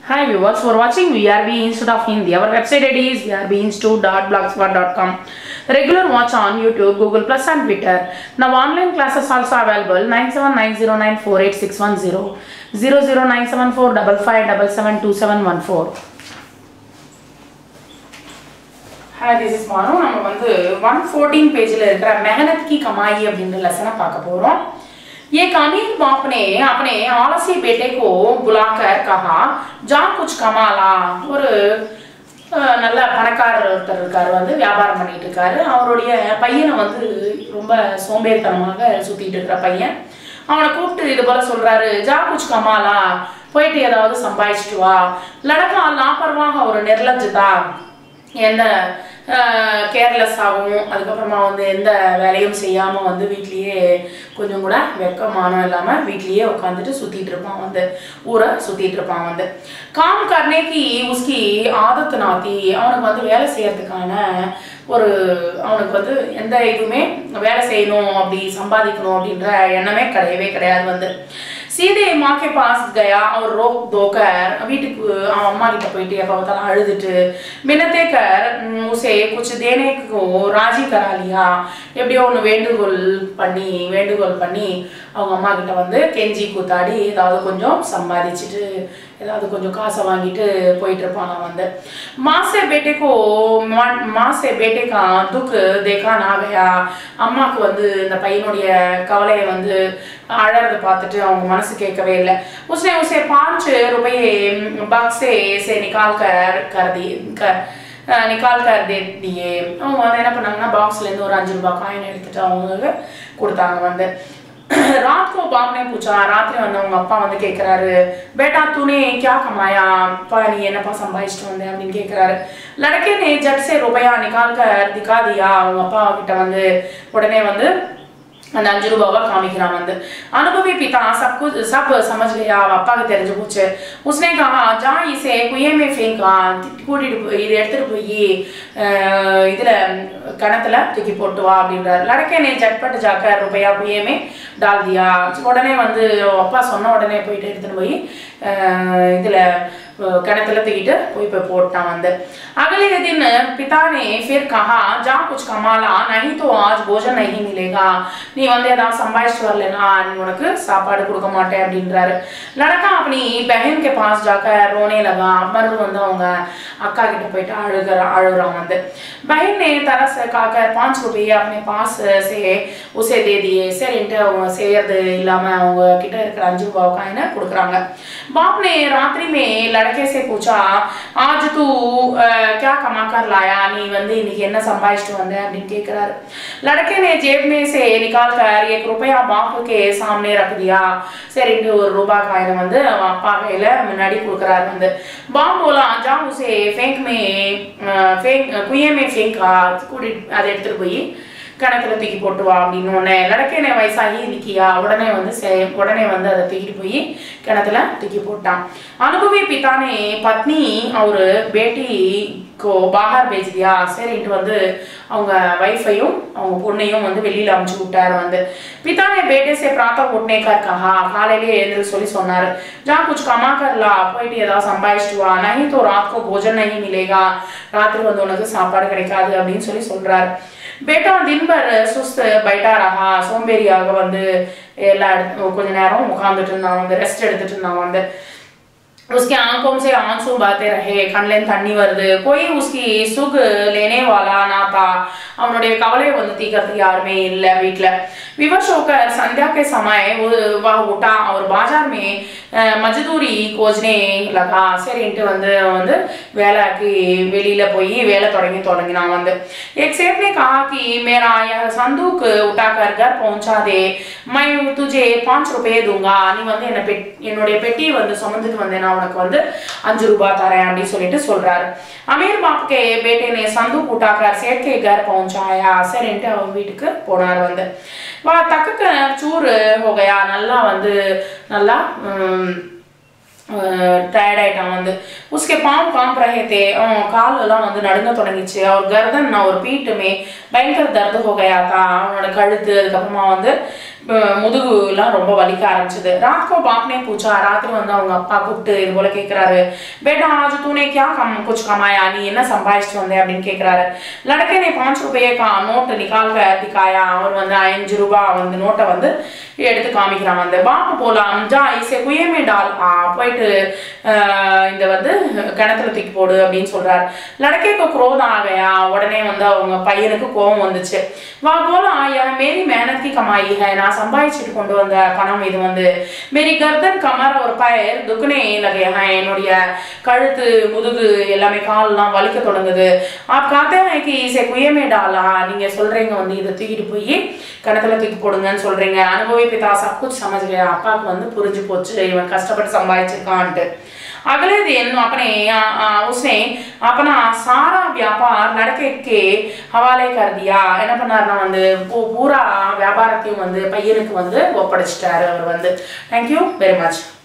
Hi viewers, for watching VRB Institute of Hindi. Our website ID is vrbinstitute.blogspot.com. Regular watch on YouTube, Google Plus and Twitter. Now online classes also available 97909486110 0097455772714. Hi this is Manu நம்ம வந்து one fourteen பேஜில் இருக்கிற மெஹனத் கி கமாயி அப்படின்ற லெசனை பார்க்க போகிறோம் एक अमीर बाप ने अपने आलसी बेटे को बुलाकर कहा जा कुछ कमा ला ஒரு அஹ், நல்ல பணக்காரர் ஒருத்தர் இருக்காரு வந்து வியாபாரம் பண்ணிட்டு இருக்காரு அவருடைய பையனை வந்து ரொம்ப சோம்பேறித்தனமாக சுத்திட்டு இருக்கிற பையன் அவனை கூப்பிட்டு இது போல சொல்றாரு ஜா குச் கமாலா போயிட்டு ஏதாவது சம்பாதிச்சிட்டு வா லடக்கா லாப்பரமாக ஒரு நிர்லஜ்ஜதா எந்த கேர்லெஸ்ஸாகவும் அதுக்கப்புறமா வந்து எந்த வேலையும் செய்யாமல் வந்து வீட்லேயே கொஞ்சம் கூட வெக்கமானம் இல்லாமல் வீட்லேயே உட்காந்துட்டு சுற்றிட்டு இருப்பான் வந்து ஊரை சுற்றிட்டு இருப்பான் வந்து காம் கர்னேக்கு உஸ்கி ஆதத்து நாத்தி அவனுக்கு வந்து வேலை செய்யறதுக்கான ஒரு அவனுக்கு வந்து எந்த இதுவுமே வேலை செய்யணும் அப்படி சம்பாதிக்கணும் அப்படின்ற எண்ணமே கிடையவே கிடையாது வந்து சீதே माँ के पास गया और रोक धोकर வீட்டுக்கு அவன் அம்மா கிட்ட போயிட்டு எப்போ பார்த்தாலும் அழுதுட்டு மின்னத்தே கர் உம், உசே குछ देने को ராஜி கரா லியா எப்படியோ ஒன்று வேண்டுகோள் பண்ணி வேண்டுகோள் பண்ணி அவங்க அம்மா கிட்ட வந்து கெஞ்சி கூத்தாடி ஏதாவது கொஞ்சம் சம்பாதிச்சுட்டு ஏதாவது கொஞ்சம் காசை வாங்கிட்டு போயிட்டு இருப்பாங்க வந்து மாசே பேட்டைக்கோ மாசே பேட்டைக்கா துக்கு தேக்கா நாகையா அம்மாவுக்கு வந்து இந்த பையனுடைய கவலையை வந்து அழறதை பார்த்துட்டு அவங்க மனசு கேட்கவே இல்லை உஸ்னே உசே பாஞ்சு ரூபாயே பக்ஸ் से से निकाल कर कर दी कर அஹ் நிக்கால் கர் தே தியே அவங்க வந்து என்ன பண்ணாங்கன்னா பாக்ஸ்ல இருந்து ஒரு அஞ்சு ரூபாய் காயின் எடுத்துட்டு அவங்களுக்கு கொடுத்தாங்க வந்து रात को बाप ने पूछा ராத்திரி வந்து அவங்க அப்பா வந்து கேட்குறாரு பேட்டா தூனே क्या கமாயா அப்பா நீ என்னப்பா சம்பாதிச்சிட்டு வந்தேன் அப்படின்னு கேட்குறாரு லடக்கே நே ஜட் சே ரூபாயா நிக்கால் கர் திக்கா தியா அவங்க அப்பா கிட்ட வந்து உடனே வந்து அந்த அஞ்சு ரூபாவா காமிக்கிறான் வந்து அனுபவி பிதா சப் குछ सब समझ गया அவ அப்பாவுக்கு தெரிஞ்சு போச்சு உஸ்னே கஹா ஜா இசே குயமே ஃபேங்கா கூட்டிட்டு போய் இதை எடுத்துட்டு போய் அஹ், இதுல கணத்துல தூக்கி போட்டு வா அப்படின்றாரு லடக்கே நே ஜட்பட்டு ஜாக்க ரூபாயா குயமே டால் தியா உடனே வந்து அவ அப்பா சொன்ன உடனே போயிட்டு எடுத்துட்டு போய் அஹ், இதுல அஹ், கிணத்துல தூக்கிட்டு போய் போய் போட்டான் வந்து अगले दिन पिता ने फिर कहा जा कुछ कमा ला नहीं तो आज भोजन नहीं मिलेगा நீ வந்து ஏதாவது சம்பாதிச்சுட்டு வரலனா நீ உனக்கு சாப்பாடு கொடுக்க மாட்டேன் அப்படின்றாரு லடக்கா அப்படி பெஹன் கே பாஸ் ஜாக்க ரோனே லகா மறுபடியும் வந்து அவங்க அக்கா கிட்ட போயிட்டு அழுகிற அழுகுறான் வந்து பஹன் ने तरस खाकर पाँच रुपये अपने पास से उसे दे दिए சரின்ட்டு அவங்க செய்யறது இல்லாம அவங்க கிட்ட இருக்கிற அஞ்சு ரூபாய் காயினை கொடுக்குறாங்க बाप ने रात्रि में लड़के से पूछा आज तू अ, क्या कमा कर लाया நீ வந்து இன்னைக்கு என்ன சம்பாதிச்சுட்டு வந்த அப்படின்னு கேக்குறாரு लड़के ने जेब में से निकाल कर एक रुपया बाप के सामने रख दिया சரின்ட்டு ஒரு ரூபாய் காயினை வந்து அவன் அப்பா கையில முன்னாடி கொடுக்குறாரு வந்து பாம் போலா ஜா உசே ஃபேங்க் மே ஃபேங்க் குயே மே ஃபேங்கா கூட்டிட்டு அதை எடுத்துட்டு போய் கணத்துல தூக்கி போட்டு வா அப்படின்னு உடனே லடக்கேனே வயசாகி நிக்கியா உடனே வந்து செ- உடனே வந்து அதை தூக்கிட்டு போய் கிணத்துல தூக்கி போட்டான் அனுபவி பிதானே பத்னி அவரு பேட்டி கோ பாகர் பேஜ் தியா சரின்ட்டு வந்து அவங்க வைஃபையும் அவங்க பொண்ணையும் வந்து வெளியில அமுச்சு விட்டாரு வந்து பிதானே பேட்டே சே பிராத்தா உடனே கர் கஹா காலையிலேயே எழுந்து சொல்லி சொன்னாரு ஜா குச் கமா கர்லா போயிட்டு ஏதாவது சம்பாதிச்சிட்டு வா நஹி தோ ராத் கோ போஜன் நஹி மிலேகா ராத்திரி வந்து உனக்கு சாப்பாடு கிடைக்காது அப்படின்னு சொல்லி சொல்றாரு பேட்டா தின் பர் சுஸ்த் பைட்டா ரஹா சோம்பேறியாக வந்து எல்லா இடத்து கொஞ்ச நேரம் உட்காந்துட்டு இருந்தான் வந்து ரெஸ்ட் எடுத்துட்டு இருந்தான் வந்து उसके आंखों से आंसू बहते रहे கண்ணில தண்ணி வருது कोई उसकी सुख लेने वाला ना था அவனுடைய கவலையை வந்து தீக்கிறதுக்கு யாருமே இல்லை வீட்ல विवश होकर संध्या के समय वो- वह उठा और बाजार में अ, मजदूरी खोजने लगा சரின்ட்டு வந்து அவன் வந்து வேலைக்கு வெளியில போய் வேலை தொடங்கி தொடங்கினான் வந்து एक सेठ ने कहा कि मेरा यह संदूक उठाकर घर पहुंचा दे मैं तुझे पाँच रुपये दूंगा நீ வந்து என்ன பெட் என்னுடைய பெட்டியை வந்து சுமந்துட்டு வந்தேன் நான் உனக்கு வந்து அஞ்சு ரூபாய் தரேன் அப்படின்னு சொல்லிட்டு சொல்றாரு அமீர் பாப் கே பேட்டே ने संदूक उठाकर सेठ के घर पहुंचाया சரின்ட்டு அவன் வீட்டுக்கு போனார் வந்து வா தக்க சூறு ஹோகையா நல்லா வந்து நல்லா உம், டயர்ட் ஆயிட்டான் வந்து उसके पाँव कांप रहे थे அவன் கால் எல்லாம் வந்து நடுங்க தொடங்கிச்சு அவர் கர்தன் और पीठ में பயங்கர दर्द हो गया था அவனோட கழுத்து அதுக்கப்புறமா வந்து அஹ் முதுகுலாம் ரொம்ப வலிக்க ஆரம்பிச்சது रात को बाप ने पूछा ராத்திரி வந்து அவங்க அப்பா கூப்பிட்டு இது போல கேக்குறாரு बेटा आज तूने क्या कम कुछ कमाया நீ என்ன சம்பாதிச்சிட்டு வந்தே அப்படின்னு கேக்குறாரு लड़के ने पांच रुपये का नोट निकाल कर दिखाया அவர் வந்து அஞ்சு ரூபாய் வந்து நோட்டை வந்து எடுத்து காமிக்கிறான் வந்து பாப்பு போலாம் ஜா இசை குயமே டால் ஆ போயிட்டு அஹ், இந்த வந்து கிணத்துல தூக்கி போடு அப்படின்னு சொல்றாரு லடக்கேக்கு குரோதம் ஆகையா உடனே வந்து அவங்க பையனுக்கு கோபம் வந்துச்சு வா போல ஆயா மேரி மேனத்தி கமாயி ஹை நான் சம்பாதிச்சுட்டு கொண்டு வந்த பணம் இது வந்து மேரி கர்தன் கமர் ஒரு பயிர் துக்குனே லகே ஹை என்னுடைய கழுத்து முதுகு எல்லாமே கால்லாம் வலிக்க தொடங்குது ஆப் காத்தே ஹைக்கு இசை குயமே டாலா நீங்க சொல்றீங்க வந்து இதை தூக்கிட்டு போய் கிணத்துல தூக்கி போடுங்கன்னு சொல்றீங்க அனுபவி பிதா சப் குछ समझ गया அப்பாவுக்கு வந்து புரிஞ்சு போச்சு இவன் கஷ்டப்பட்டு சம்பாதிச்சிருக்கான்ட்டு अगले दिन अपने आ, आ, उसने अपना सारा व्यापार लड़के के हवाले कर दिया என்ன பண்ணாருன்னா வந்து பூ- பூரா வியாபாரத்தையும் வந்து பையனுக்கு வந்து ஒப்படைச்சிட்டாரு அவர் வந்து தேங்க்யூ வெரி மச்